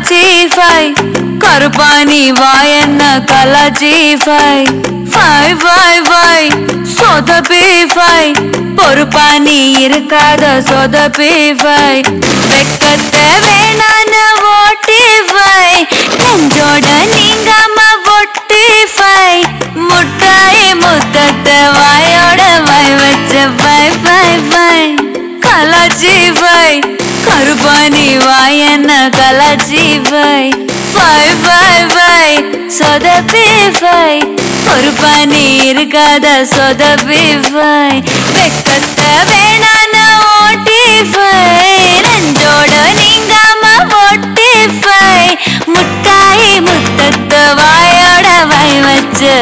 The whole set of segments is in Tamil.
கலாச்சி ஃபை கருப்பாணி வாயன்ன கலாச்சி ஃபை ஃபை ஃபை ஃபை சொதப்பி ஃபை பொறுப்பாணி இருக்காத சொதப்பி ஃபை வெக்கத்தை வேணான ஓட்டி ஃபை நெஞ்சோட நீங்காம ஒட்டி ஃபை முட்டாய் முத்தத்தை வாயோட வாய் வச்ச ஃபை ஃபை ஃபை கலாச்சி ஃபை கருப்பாணி வாயன்ன கலாச்சி ஃபை ஃபை ஃபை ஃபை சொதப்பி ஃபை பொறுப்பாணி இருக்காத சொதப்பி ஃபை வெக்கத்தை வேணான ஓட்டி ஃபை நெஞ்சோட நீங்காம ஒட்டி ஃபை முட்டாய் முத்தத்தை வாயோட வாய் வச்சு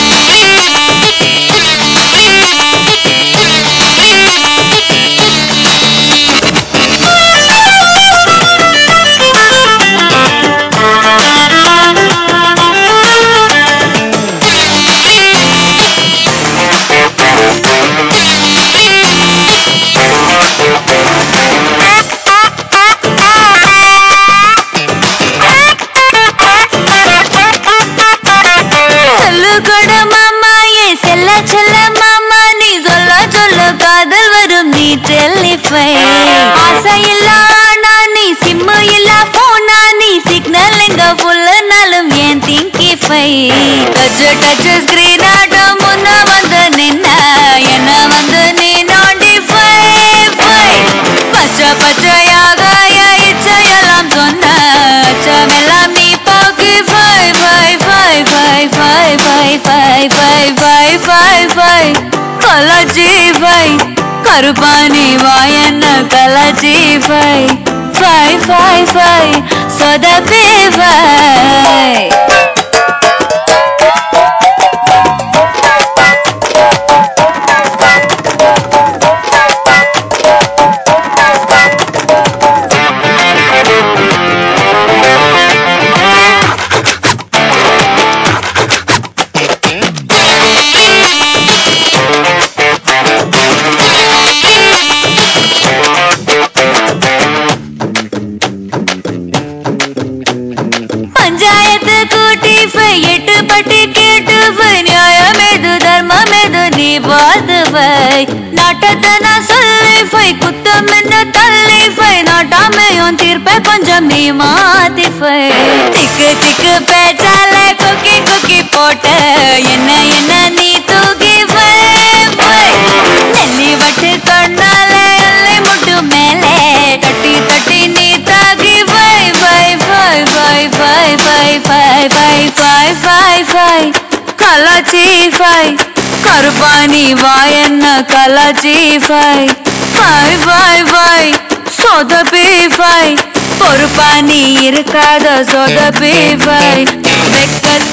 சொல்லு கொட மாமா ஏ செல்ல செல்ல மாமா நீ சொல்ல சொல்ல காதல் வரும் நீ டெலிஃபை ஆசை இல்ல ஆனா நீ சிம்மு இல்ல போனா நீ சிக்னல் எங்க புல்லனாலும் ஏன் திங்கிஃபை டச் டச் ஸ்கிரீன் ஆட்டம் முன்ன வந்து நின்ன என்ன வந்து நீ நோண்டி ஃபை ஃபை பச்சை பச்சையாக என் இச்சையெல்லாம் சொன்ன அச்சமெல்லாம் நீ போக்கி ஃபை ஃபை ஃபை ஃபை ஃபை ஃபை ஃபை ஃபை ஃபை ஃபை ஃபை கலாச்சி ஃபை கருப்பாணி வாயன்ன கலாச்சி ஃபை ஃபை ஃபை ஃபை சொதப்பி ஃபை பஞ்சாயத்து கூட்டி ஃபை எட்டு பட்டி கேட்டு ஃபை நியாயம் எது தர்மம் எது நீ பார்த்து ஃபை நாட்டத்தை நான் சொல்லி ஃபை குத்தம் என்ன தள்ளி ஃபை நாட்டாமையும் தீர்ப்ப கொஞ்சம் நீ மாத்தி ஃபை திக்கு திக்கு பேச்சால கொக்கி கொக்கி போட்ட என்ன என்ன நீ தூக்கி ஃபை ஃபை நெல்லி வட்டு கண்ணால எல்லை முட்டு மேலே தட்டி தட்டி நீ தாக்கி ஃபை ஃபை ஃபை ஃபை ஃபை ஃபை ஃபை ஃபை ஃபை ஃபை ஃபை கலாச்சி ஃபை கருப்பாணி வாயன்ன கலாச்சி ஃபை ஃபை ஃபை ஃபை சொதப்பி ஃபை பொறுப்பாணி இருக்காத சொதப்பி ஃபை வெக்கத்தை